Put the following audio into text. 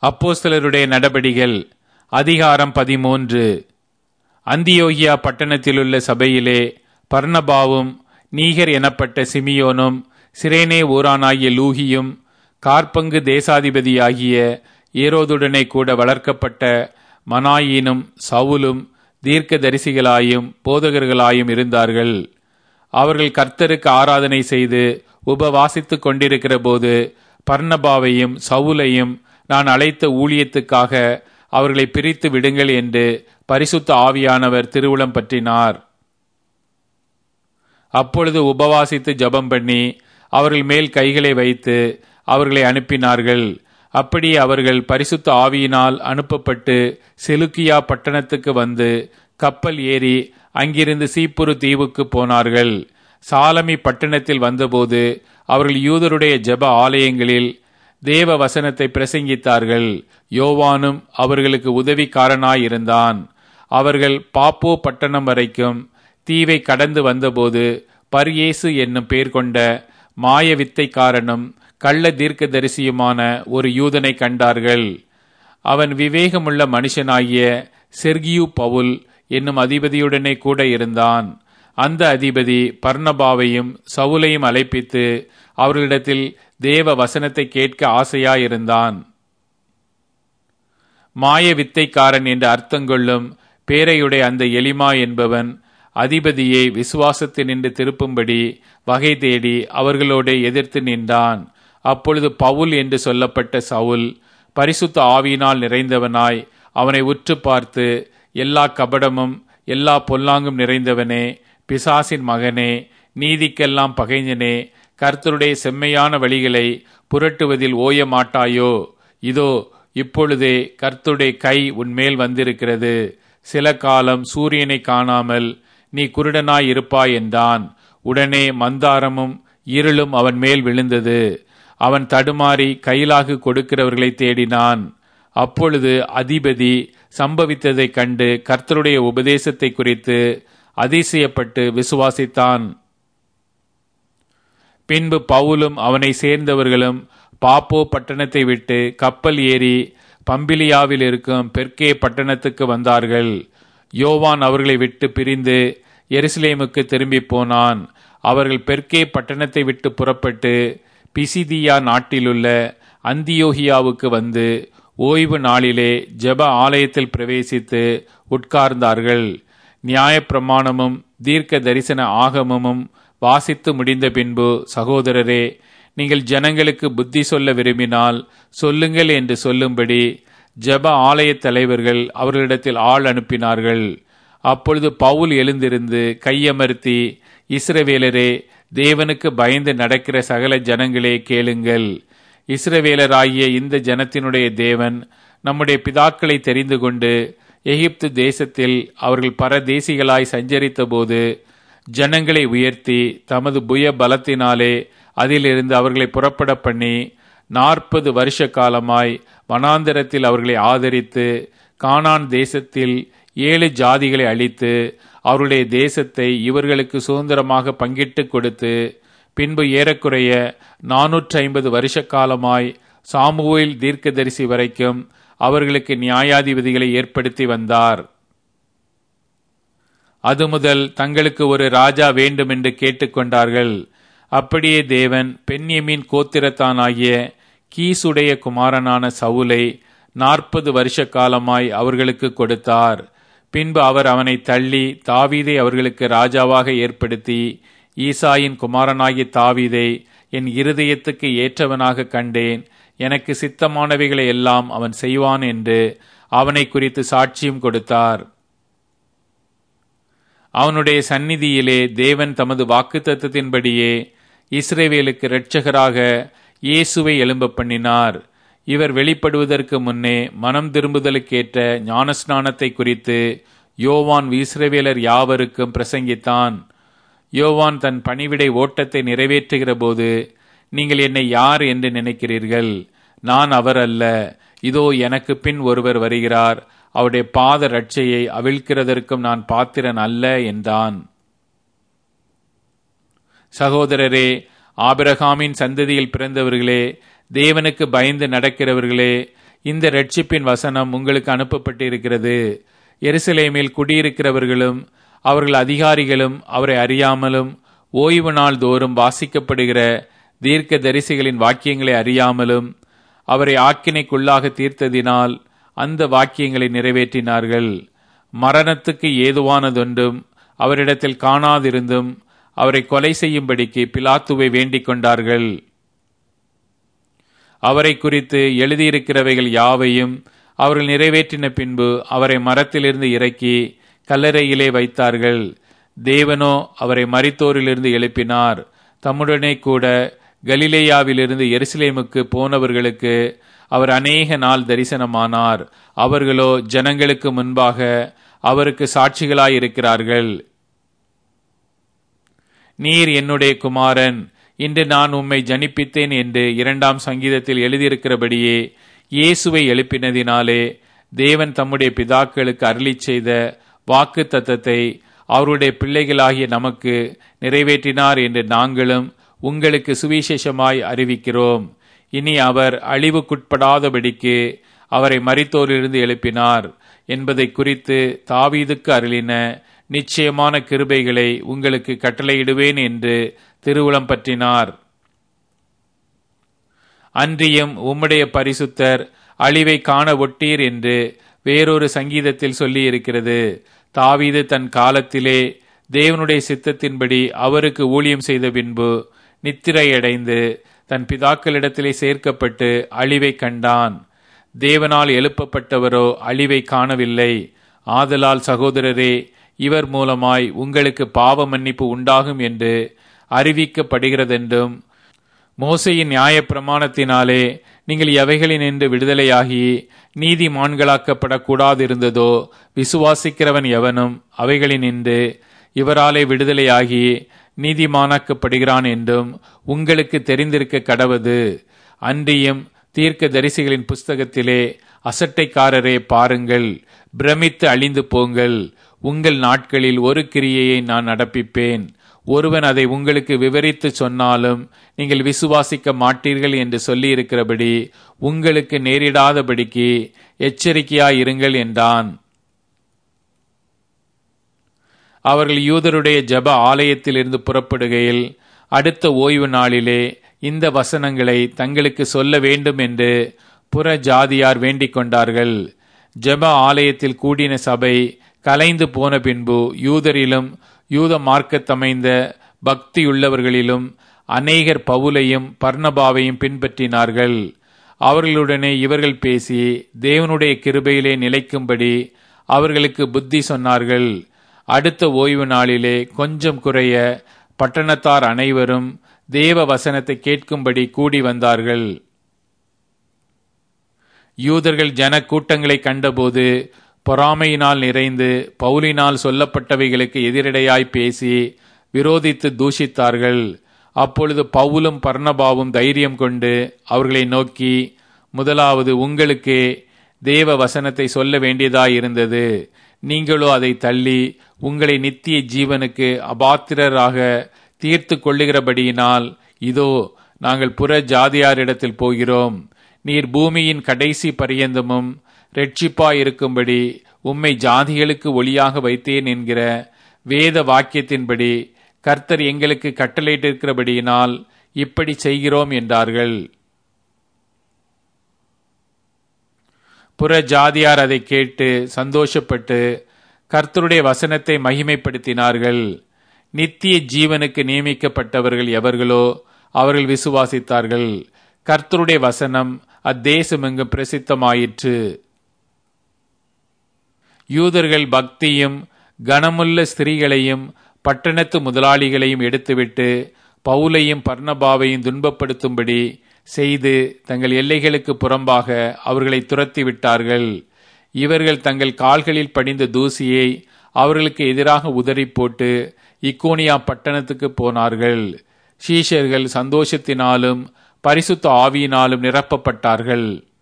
அப்போஸ்தலருடைய நடபடிகள் அதிகாரம் பதிமூன்று அந்தியோகியா பட்டணத்திலுள்ள சபையிலே பர்ணபாவும் நீகர் எனப்பட்ட சிமியோனும் சிரேனே ஊரானாகிய லூகியும் கார்பங்கு தேசாதிபதியாகிய ஏரோதுடனே கூட வளர்க்கப்பட்ட மனாயினும் சவுலும் தீர்க்கதரிசிகளாயும் போதகர்களாயும் இருந்தார்கள் அவர்கள் கர்த்தருக்கு ஆராதனை செய்து உபவாசித்துக் கொண்டிருக்கிற போது பர்ணபாவையும் சவுலையும் நான் அழைத்த ஊழியத்துக்காக அவர்களை பிரித்து விடுங்கள் என்று பரிசுத்த ஆவியானவர் திருவுளம் பற்றினார் அப்பொழுது உபவாசித்து ஜபம் பண்ணி அவர்கள் மேல் கைகளை வைத்து அவர்களை அனுப்பினார்கள் அப்படியே அவர்கள் பரிசுத்த ஆவியினால் அனுப்பப்பட்டு செலுக்கியா பட்டணத்துக்கு வந்து கப்பல் ஏறி அங்கிருந்து சீப்புரு தீவுக்கு போனார்கள் சாலமி பட்டணத்தில் வந்தபோது அவர்கள் யூதருடைய ஜெப ஆலயங்களில் தேவ வசனத்தை பிரசங்கித்தார்கள் யோவானும் அவர்களுக்கு உதவிக்காரனாயிருந்தான் அவர்கள் பாப்போ பட்டணம் வரைக்கும் தீவை கடந்து வந்தபோது பரியேசு என்னும் பேர் கொண்ட மாய வித்தைக்காரனும் கள்ள தீர்க்கதரிசியுமான ஒரு யூதனை கண்டார்கள் அவன் விவேகமுள்ள மனுஷனாகிய செர்கியு பவுல் என்னும் அதிபதியுடனே கூட இருந்தான் அந்த அதிபதி பர்ணபாவையும் சவுலையும் அழைப்பித்து அவர்களிடத்தில் தேவ வசனத்தை கேட்க ஆசையாயிருந்தான் மாய வித்தைக்காரன் என்று அர்த்தங்கொள்ளும் பேரையுடைய அந்த எலிமா என்பவன் அதிபதியை விசுவாசத்தினின்று திருப்பும்படி வகை தேடி அவர்களோடு எதிர்த்து நின்றான் அப்பொழுது பவுல் என்று சொல்லப்பட்ட சவுல் பரிசுத்த ஆவியினால் நிறைந்தவனாய் அவனை உற்று பார்த்து எல்லா கபடமும் எல்லா பொல்லாங்கும் நிறைந்தவனே பிசாசின் மகனே நீதிக்கெல்லாம் பகைஞனே கர்த்தருடைய செம்மையான வழிகளை புரட்டுவதில் ஓய மாட்டாயோ இதோ இப்பொழுதே கர்த்தருடைய கை உன்மேல் வந்திருக்கிறது சில காலம் சூரியனை காணாமல் நீ குருடனாய் இருப்பாய் என்றான் உடனே மந்தாரமும் இருளும் அவன் மேல் விழுந்தது அவன் தடுமாறி கையிலாகு கொடுக்கிறவர்களை தேடினான் அப்பொழுது அதிபதி சம்பவித்ததைக் கண்டு கர்த்தருடைய உபதேசத்தை குறித்து அதிசயப்பட்டு விசுவாசித்தான் பின்பு பவுலும் அவனை சேர்ந்தவர்களும் பாப்போ பட்டணத்தை விட்டு கப்பல் ஏறி பம்பிலியாவில் இருக்கும் பெர்கே பட்டணத்துக்கு வந்தார்கள் யோவான் அவர்களை விட்டு பிரிந்து எருசலேமுக்கு திரும்பி போனான் அவர்கள் பெர்கே பட்டணத்தை விட்டு புறப்பட்டு பிசிதியா நாட்டிலுள்ள அந்தியோகியாவுக்கு வந்து ஓய்வு நாளிலே ஜெப ஆலயத்தில் பிரவேசித்து உட்கார்ந்தார்கள் நியாயப்பிரமாணமும் தீர்க்க தரிசன ஆகமமும் வாசித்து முடிந்த பின்பு சகோதரரே நீங்கள் ஜனங்களுக்கு புத்தி சொல்ல விரும்பினால் சொல்லுங்கள் என்று சொல்லும்படி ஜெப ஆலய தலைவர்கள் அவர்களிடத்தில் ஆள் அனுப்பினார்கள் அப்பொழுது பவுல் எழுந்திருந்து கையமர்த்தி இஸ்ரவேலரே தேவனுக்கு பயந்து நடக்கிற சகல ஜனங்களே கேளுங்கள் இஸ்ரவேலராகிய இந்த ஜனத்தினுடைய தேவன் நம்முடைய பிதாக்களை தெரிந்து கொண்டு எகிப்து தேசத்தில் அவர்கள் பரதேசிகளாய் சஞ்சரித்த போது ஜனங்களை உயர்த்தி தமது புய பலத்தினாலே அதிலிருந்து அவர்களை புறப்பட பண்ணி நாற்பது வருஷ காலமாய் வனாந்தரத்தில் அவர்களை ஆதரித்து கானான் தேசத்தில் ஏழு ஜாதிகளை அழித்து அவருடைய தேசத்தை இவர்களுக்கு சுதந்திரமாக பங்கிட்டு கொடுத்து பின்பு ஏறக்குறைய நானூற்றி ஐம்பது வருஷ காலமாய் சாமுவேல் தீர்க்கதரிசி வரைக்கும் அவர்களுக்கு நியாயாதிபதிகளை ஏற்படுத்தி வந்தார் அது முதல் தங்களுக்கு ஒரு ராஜா வேண்டும் என்று கேட்டுக்கொண்டார்கள் அப்படியே தேவன் பெண்யமின் கோத்திரத்தானாகிய கீசுடைய குமாரனான சவுலை நாற்பது வருஷ காலமாய் அவர்களுக்கு கொடுத்தார் பின்பு அவர் அவனை தள்ளி தாவீதை அவர்களுக்கு ராஜாவாக ஏற்படுத்தி ஈசாயின் குமாரனாகிய தாவீதை என் இருதயத்துக்கு ஏற்றவனாக கண்டேன் எனக்கு சித்தமானவைகளை எல்லாம் அவன் செய்வான் என்று அவனை குறித்து சாட்சியம் கொடுத்தார் அவனுடைய சந்நிதியிலே தேவன் தமது வாக்குத்தத்தின்படியே இஸ்ரேவேலுக்கு இரட்சகராக இயேசுவை எழும்ப பண்ணினார் இவர் வெளிப்படுவதற்கு முன்னே மனம் திரும்புதலுக்கேற்ற ஞானஸ்நானத்தை குறித்து யோவான் இஸ்ரவேலர் யாவருக்கும் பிரசங்கித்தான் யோவான் தன் பணிவிடை ஓட்டத்தை நிறைவேற்றுகிற போது நீங்கள் என்னை யார் என்று நினைக்கிறீர்கள் நான் அவர் அல்ல இதோ எனக்கு பின் ஒருவர் வருகிறார் அவருடைய பாத ரட்சையை அவிழ்க்கிறதற்கும் நான் பாத்திரன் அல்ல என்றான் சகோதரரே ஆபிரகாமின் சந்ததியில் பிறந்தவர்களே தேவனுக்கு பயந்து நடக்கிறவர்களே இந்த ரட்சிப்பின் வசனம் உங்களுக்கு அனுப்பப்பட்டிருக்கிறது எருசலேமில் குடியிருக்கிறவர்களும் அவர்கள் அதிகாரிகளும் அவரை அறியாமலும் ஓய்வு நாள் தோறும் வாசிக்கப்படுகிற தீர்க்க தரிசிகளின் வாக்கியங்களை அறியாமலும் அவரை ஆக்கினைக்குள்ளாக தீர்த்ததினால் அந்த வாக்கியங்களை நிறைவேற்றினார்கள் மரணத்துக்கு ஏதுவானதொன்றும் அவரிடத்தில் காணாதிருந்தும் அவரை கொலை செய்யும்படிக்கு பிலாத்துவை வேண்டிக் கொண்டார்கள் அவரை குறித்து எழுதியிருக்கிறவைகள் யாவையும் அவர்கள் நிறைவேற்றின பின்பு அவரை மரத்திலிருந்து இறக்கி கல்லறையிலே வைத்தார்கள் தேவனோ அவரை மரித்தோரிலிருந்து எழுப்பினார் தம்முடனே கூட கலிலேயாவிலிருந்து எருசலேமுக்கு போனவர்களுக்கு அவர் அநேக நாள் தரிசனமானார் அவர்களோ ஜனங்களுக்கு முன்பாக அவருக்கு சாட்சிகளாயிருக்கிறார்கள் நீர் என்னுடைய குமாரன் இன்று நான் உம்மை ஜனிப்பித்தேன் என்று இரண்டாம் சங்கீதத்தில் எழுதியிருக்கிறபடியே இயேசுவை எழுப்பினதினாலே தேவன் தம்முடைய பிதாக்களுக்கு அருளி செய்த வாக்கு தத்தத்தை அவருடைய பிள்ளைகளாகிய நமக்கு நிறைவேற்றினார் என்று நாங்களும் உங்களுக்கு சுவிசேஷமாய் அறிவிக்கிறோம் இனி அவர் அழிவுக்குட்படாதபடிக்கு அவரை மரித்தோரிலிருந்து எழுப்பினார் என்பதை குறித்து தாவீதுக்கு அருளின நிச்சயமான கிருபைகளை உங்களுக்கு கட்டளையிடுவேன் என்று திருவுளம் பற்றினார் அன்றியும் உம்முடைய பரிசுத்தர் அழிவை காண ஒட்டீர் என்று வேறொரு சங்கீதத்தில் சொல்லியிருக்கிறது தாவீது தன் காலத்திலே தேவனுடைய சித்தத்தின்படி அவருக்கு ஊழியம் செய்த பின்பு நித்திரையடைந்து தன் பிதாக்களிடத்திலே சேர்க்கப்பட்டு அழிவை கண்டான் தேவனால் எழுப்பப்பட்டவரோ அழிவை காணவில்லை ஆதலால் சகோதரரே இவர் மூலமாய் உங்களுக்கு பாவ மன்னிப்பு உண்டாகும் என்று அறிவிக்கப்படுகிறதென்றும் மோசையின் நியாய பிரமாணத்தினாலே நீங்கள் எவைகளினின்று விடுதலையாகி நீதிமான்களாக்கப்படக்கூடாதிருந்ததோ விசுவாசிக்கிறவன் எவனும் அவைகளினின்று இவராலே விடுதலையாகி நீதிமானாக்கப்படுகிறான் என்றும் உங்களுக்கு தெரிந்திருக்க கடவது அன்றியும் தீர்க்க தரிசிகளின் புஸ்தகத்திலே அசட்டைக்காரரே பாருங்கள் பிரமித்து அழிந்து போங்கள் உங்கள் நாட்களில் ஒரு கிரியையை நான் நடப்பிப்பேன் ஒருவன் அதை உங்களுக்கு விவரித்து சொன்னாலும் நீங்கள் விசுவாசிக்க மாட்டீர்கள் என்று சொல்லியிருக்கிறபடி உங்களுக்கு நேரிடாதபடிக்கு எச்சரிக்கையாயிருங்கள் என்றான் அவர்கள் யூதருடைய ஜப ஆலயத்திலிருந்து புறப்படுகையில் அடுத்த ஓய்வு நாளிலே இந்த வசனங்களை தங்களுக்கு சொல்ல வேண்டும் என்று புற ஜாதியார் வேண்டிக் கொண்டார்கள் ஜப ஆலயத்தில் கூடின சபை கலைந்து போன பின்பு யூதரிலும் யூத மார்க்கத்தமைந்த பக்தியுள்ளவர்களிலும் அநேகர் பவுலையும் பர்ணபாவையும் பின்பற்றினார்கள் அவர்களுடனே இவர்கள் பேசி தேவனுடைய கிருபையிலே நிலைக்கும்படி அவர்களுக்கு புத்தி சொன்னார்கள் அடுத்த ஓய்வு நாளிலே கொஞ்சம் குறைய பட்டணத்தார் அனைவரும் தேவ வசனத்தை கேட்கும்படி கூடி வந்தார்கள் யூதர்கள் ஜன கூட்டங்களை கண்டபோது பொறாமையினால் நிறைந்து பவுலினால் சொல்லப்பட்டவைகளுக்கு எதிரடையாய் பேசி விரோதித்து தூஷித்தார்கள் அப்பொழுது பவுலும் பர்ணபாவும் தைரியம் கொண்டு அவர்களை நோக்கி முதலாவது உங்களுக்கே தேவ வசனத்தை சொல்ல வேண்டியதாயிருந்தது நீங்களோ அதை தள்ளி உங்களை நித்திய ஜீவனுக்கு அபாத்திரராக தீர்த்து கொள்ளுகிறபடியினால் இதோ நாங்கள் புற ஜாதியாரிடத்தில் போகிறோம் நீர் பூமியின் கடைசி பரியந்தமும் ரட்சிப்பாயிருக்கும்படி உம்மை ஜாதிகளுக்கு ஒளியாக வைத்தேன் என்கிற வேத வாக்கியத்தின்படி கர்த்தர் எங்களுக்கு கட்டளையிட்டிருக்கிறபடியினால் இப்படி செய்கிறோம் என்றார்கள் புற ஜாதியார் அதை கேட்டு சந்தோஷப்பட்டு கர்த்தருடைய வசனத்தை மகிமைப்படுத்தினார்கள் நித்திய ஜீவனுக்கு நியமிக்கப்பட்டவர்கள் எவர்களோ அவர்கள் விசுவாசித்தார்கள் கர்த்தருடைய வசனம் அத்தேசமெங்கும் பிரசித்தமாயிற்று யூதர்கள் பக்தியும் கனமுள்ள ஸ்திரீகளையும் பட்டணத்து முதலாளிகளையும் எடுத்துவிட்டு பவுலையும் பர்ணபாவையும் துன்பப்படுத்தும்படி செய்து தங்கள் எல்லைகளுக்கு புறம்பாக அவர்களை துரத்தி விட்டார்கள் இவர்கள் தங்கள் கால்களில் படிந்த தூசியை அவர்களுக்கு எதிராக உதறி போட்டு இக்கோனியா பட்டணத்துக்கு போனார்கள் ஷீஷர்கள் சந்தோஷத்தினாலும் பரிசுத்த ஆவியினாலும் நிரப்பப்பட்டார்கள்